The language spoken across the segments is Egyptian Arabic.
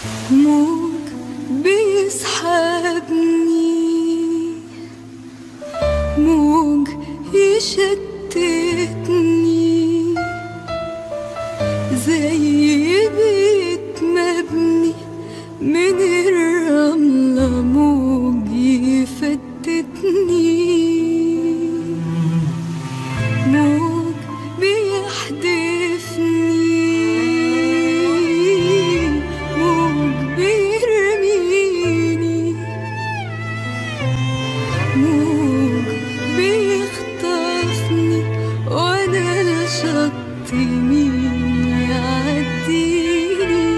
موج بيسحبني موج يشتتني زي بيت مبني من الرملة موج يفتتني موج بيحدفني موج بيرميني موج بيخطفني وانا الشط مين يعديني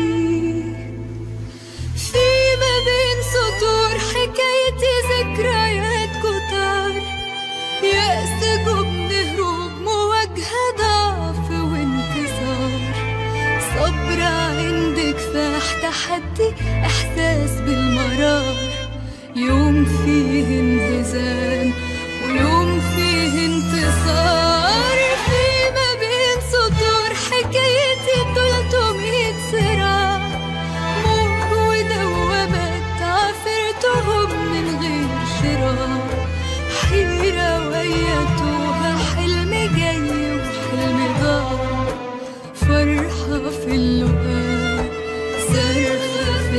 في ما بين سطور حكايتي ذكريات كتار يأس جبن هروب مواجهة ضعف وانكسار صبر عند كفاح تحدي إحساس بالمرار يوم فيه انهزام ويوم فيه انتصار في ما بين سطور حكايتي تلتمية صراع موج ودوامات عفرتهم من غير شراء حيرة ويا توها حلم جاي وحلم ضاع فرحة في اللقاء صرخة في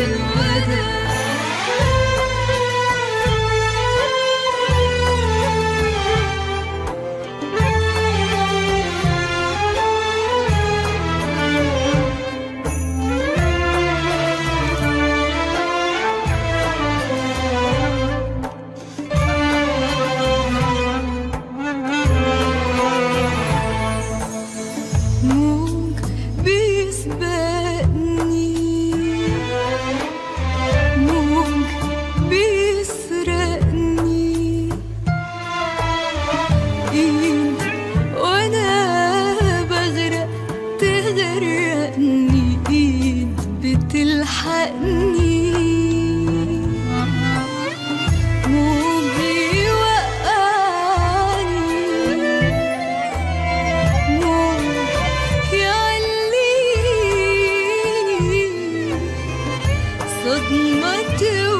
موج بيسبقني موج بيسرقني ايد وانا بغرق تغرقني ايد بتلحقني موج يوقعني موج يعليني صدمة